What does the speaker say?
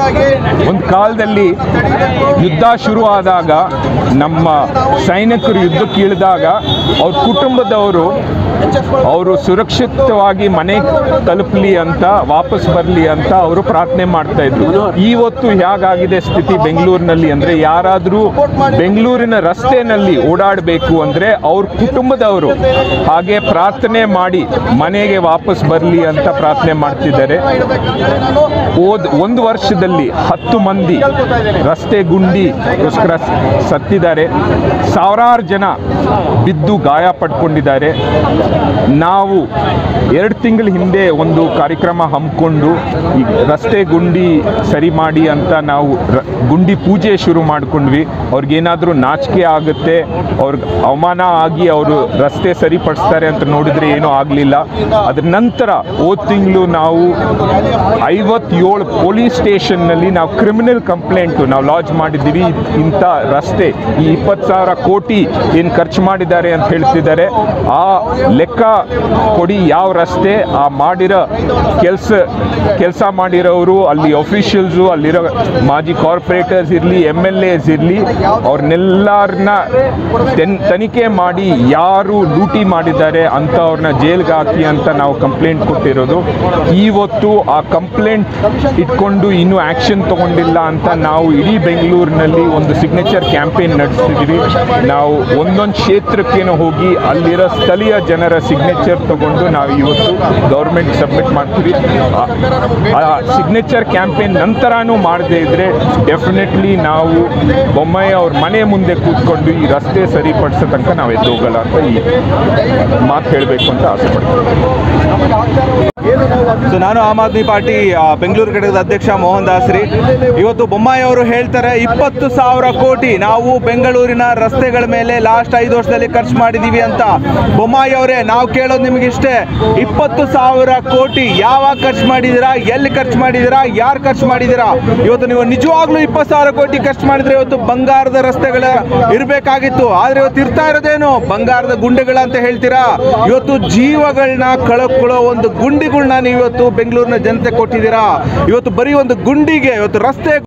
ಒಂದು ಕಾಲದಲ್ಲಿ ಯುದ್ಧ ಶುರು ಆದಾಗ ನಮ್ಮ ಸೈನಿಕರು ಯುದ್ಧಕ್ಕೆ ಇಳಿದಾಗ ಅವ್ರ ಕುಟುಂಬದವರು ಅವರು ಸುರಕ್ಷಿತವಾಗಿ ಮನೆ ತಲುಪಲಿ ಅಂತ ವಾಪಸ್ ಬರಲಿ ಅಂತ ಅವರು ಪ್ರಾರ್ಥನೆ ಮಾಡ್ತಾ ಇದ್ರು ಇವತ್ತು ಹೇಗಾಗಿದೆ ಸ್ಥಿತಿ ಬೆಂಗಳೂರಿನಲ್ಲಿ ಅಂದ್ರೆ ಯಾರಾದರೂ ಬೆಂಗಳೂರಿನ ರಸ್ತೆನಲ್ಲಿ ಓಡಾಡಬೇಕು ಅಂದ್ರೆ ಅವ್ರ ಕುಟುಂಬದವರು ಹಾಗೆ ಪ್ರಾರ್ಥನೆ ಮಾಡಿ ಮನೆಗೆ ವಾಪಸ್ ಬರಲಿ ಅಂತ ಪ್ರಾರ್ಥನೆ ಮಾಡ್ತಿದ್ದಾರೆ ಹೋದ್ ಒಂದು ವರ್ಷದಲ್ಲಿ ಹತ್ತು ಮಂದಿ ರಸ್ತೆ ಗುಂಡಿಗೋಸ್ಕರ ಸತ್ತಿದ್ದಾರೆ ಸಾವಿರಾರು ಜನ ಬಿದ್ದು ಗಾಯ ಪಡ್ಕೊಂಡಿದ್ದಾರೆ ನಾವು ಎರಡು ತಿಂಗಳ ಹಿಂದೆ ಒಂದು ಕಾರ್ಯಕ್ರಮ ಹಮ್ಮಿಕೊಂಡು ಈ ರಸ್ತೆ ಗುಂಡಿ ಸರಿ ಮಾಡಿ ಅಂತ ನಾವು ರ- ಗುಂಡಿ ಪೂಜೆ ಶುರು ಮಾಡ್ಕೊಂಡ್ವಿ ಅವ್ರಿಗೇನಾದರೂ ನಾಚಿಕೆ ಆಗುತ್ತೆ ಅವ್ರಿಗೆ ಅವಮಾನ ಆಗಿ ಅವರು ರಸ್ತೆ ಸರಿಪಡಿಸ್ತಾರೆ ಅಂತ ನೋಡಿದ್ರೆ ಏನೂ ಆಗಲಿಲ್ಲ ಅದ್ರ ನಂತರ ಹೋದ ತಿಂಗಳು ನಾವು ಐವತ್ತೇಳು ಪೊಲೀಸ್ ಸ್ಟೇಷನ್ನಲ್ಲಿ ನಾವು ಕ್ರಿಮಿನಲ್ ಕಂಪ್ಲೇಂಟು ನಾವು ಲಾಂಚ್ ಮಾಡಿದ್ದೀವಿ ಇಂಥ ರಸ್ತೆ ಈ ಇಪ್ಪತ್ತು ಸಾವಿರ ಕೋಟಿ ಏನು ಖರ್ಚು ಮಾಡಿದ್ದಾರೆ ಅಂತ ಹೇಳ್ತಿದ್ದಾರೆ ಆ ಲೆಕ್ಕ ಕೊಡಿ ಯಾವ ರಸ್ತೆ ಆ ಮಾಡಿರೋ ಕೆಲಸ ಕೆಲಸ ಮಾಡಿರೋರು ಅಲ್ಲಿ ಅಫಿಷಿಯಲ್ಸು ಅಲ್ಲಿರೋ ಮಾಜಿ ಕಾರ್ಪೊರೇಟರ್ಸ್ ಇರಲಿ ಎಮ್ ಎಲ್ ಎಸ್ ಇರಲಿ ಅವ್ರನ್ನೆಲ್ಲರನ್ನ ತೆನ್ ತನಿಖೆ ಮಾಡಿ ಯಾರು ಲೂಟಿ ಮಾಡಿದ್ದಾರೆ ಅಂಥವ್ರನ್ನ ಜೈಲ್ಗೆ ಹಾಕಿ ಅಂತ ನಾವು ಕಂಪ್ಲೇಂಟ್ ಕೊಟ್ಟಿರೋದು ಇವತ್ತು ಆ ಕಂಪ್ಲೇಂಟ್ ಇಟ್ಕೊಂಡು ಇನ್ನೂ ಆ್ಯಕ್ಷನ್ ತಗೊಂಡಿಲ್ಲ ಅಂತ ನಾವು ಇಡೀ ಬೆಂಗಳೂರಿನಲ್ಲಿ ಒಂದು ಸಿಗ್ನೇಚರ್ ಕ್ಯಾಂಪೇನ್ ನಡೆಸ್ತಿದ್ದೀವಿ ನಾವು ಒಂದೊಂದು ಕ್ಷೇತ್ರಕ್ಕೇನೋ ಹೋಗಿ ಅಲ್ಲಿರೋ ಸ್ಥಳೀಯ ಜನರ ಸಿಗ್ನೇಚರ್ ತಗೊಂಡು ನಾವು ಇವತ್ತು ಗೌರ್ಮೆಂಟ್ ಸಬ್ಮಿಟ್ ಮಾಡ್ತೀವಿ ಆ ಸಿಗ್ನೇಚರ್ ಕ್ಯಾಂಪೇನ್ ನಂತರನೂ ಮಾಡದೇ ಇದ್ರೆ ಡೆಫಿನೆಟ್ಲಿ ನಾವು ಬೊಮ್ಮಾಯಿ ಅವ್ರ ಮನೆ ಮುಂದೆ ಕೂತ್ಕೊಂಡು ಈ ರಸ್ತೆ ಸರಿಪಡಿಸೋ ತನಕ ನಾವು ಎದ್ದು ಹೋಗಲ್ಲ ಅಂತ ಈ ಮಾತು ಹೇಳಬೇಕು ಅಂತ ಆಸೆ ಪಡ್ತೀನಿ ಸೊ ನಾನು ಆಮ್ ಆದ್ಮಿ ಪಾರ್ಟಿ ಆ, ಬೆಂಗಳೂರು ಘಟಕದ ಅಧ್ಯಕ್ಷ ಮೋಹನ್ ದಾಸ್ ರೀ ಇವತ್ತು ಬೊಮ್ಮಾಯಿ ಅವರು ಹೇಳ್ತಾರೆ ಇಪ್ಪತ್ತು ಸಾವಿರ ಕೋಟಿ ನಾವು ಬೆಂಗಳೂರಿನ ರಸ್ತೆಗಳ ಮೇಲೆ ಲಾಸ್ಟ್ ಐದು ವರ್ಷದಲ್ಲಿ ಖರ್ಚು ಮಾಡಿದೀವಿ ಅಂತ ಬೊಮ್ಮಾಯಿ ಅವರೇ ನಾವು ಕೇಳೋದು ನಿಮಗೆ ಇಷ್ಟೇ ಇಪ್ಪತ್ತು ಸಾವಿರ ಕೋಟಿ ಯಾವಾಗ ಖರ್ಚು ಮಾಡಿದ್ದೀರಾ ಎಲ್ಲಿ ಖರ್ಚು ಮಾಡಿದ್ದೀರಾ ಯಾರು ಖರ್ಚು ಮಾಡಿದ್ದೀರಾ ಇವತ್ತು ನೀವು ನಿಜವಾಗ್ಲೂ ಇಪ್ಪತ್ತು ಸಾವಿರ ಕೋಟಿ ಖರ್ಚು ಮಾಡಿದ್ರೆ ಇವತ್ತು ಬಂಗಾರದ ರಸ್ತೆಗಳ ಇರಬೇಕಾಗಿತ್ತು ಆದ್ರೆ ಇವತ್ತು ಇರ್ತಾ ಇರೋದೇನು ಬಂಗಾರದ ಗುಂಡೆಗಳ ಅಂತ ಹೇಳ್ತೀರಾ ಇವತ್ತು ಜೀವಗಳನ್ನ ಕಳ್ಕೊಳ್ಳೋ ಒಂದು ಗುಂಡಿಗಳನ್ನ ನೀವು ಇವತ್ತು ಬೆಂಗಳೂರಿನ ಜನತೆ ಕೊಟ್ಟಿದ್ದೀರಾ ಇವತ್ತು ಬರೀ ಒಂದು ಗುಂಡಿಗೆ ಇವತ್ತು ರಸ್ತೆ